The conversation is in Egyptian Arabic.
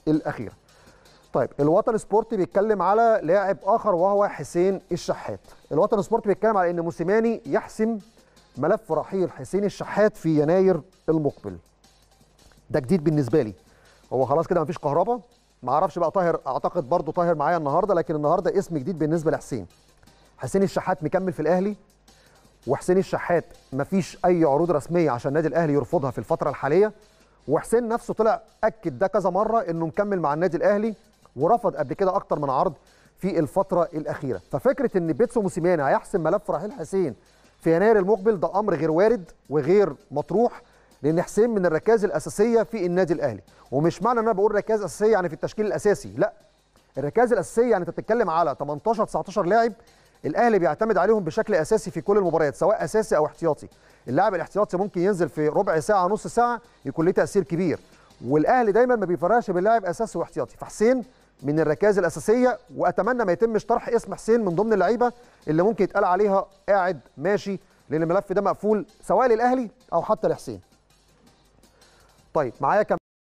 الاخيره طيب الوطن سبورت بيتكلم على لاعب اخر وهو حسين الشحات الوطن سبورت بيتكلم على ان موسيماني يحسم ملف رحيل حسين الشحات في يناير المقبل ده جديد بالنسبه لي هو خلاص كده مفيش كهرباء ما اعرفش بقى طاهر اعتقد برضو طاهر معايا النهارده لكن النهارده اسم جديد بالنسبه لحسين حسين الشحات مكمل في الاهلي وحسين الشحات مفيش اي عروض رسميه عشان النادي الاهلي يرفضها في الفتره الحاليه وحسين نفسه طلع اكد ده كذا مره انه مكمل مع النادي الاهلي ورفض قبل كده اكتر من عرض في الفتره الاخيره ففكره ان بيتسو موسيماني هيحسم ملف رحيل حسين في يناير المقبل ده امر غير وارد وغير مطروح لان حسين من الركائز الاساسيه في النادي الاهلي ومش معنى ان انا بقول ركائز اساسيه يعني في التشكيل الاساسي لا الركائز الاساسيه يعني انت بتتكلم على 18 19 لاعب الاهلي بيعتمد عليهم بشكل اساسي في كل المباريات سواء اساسي او احتياطي اللاعب الاحتياطي ممكن ينزل في ربع ساعه نص ساعه يكون ليه تاثير كبير والاهلي دايما ما بيفرقش بين لاعب اساسي واحتياطي فحسين من الركائز الاساسيه واتمنى ما يتمش طرح اسم حسين من ضمن اللعيبه اللي ممكن يتقال عليها قاعد ماشي لان الملف ده مقفول سواء للاهلي او حتى لحسين طيب معايا كم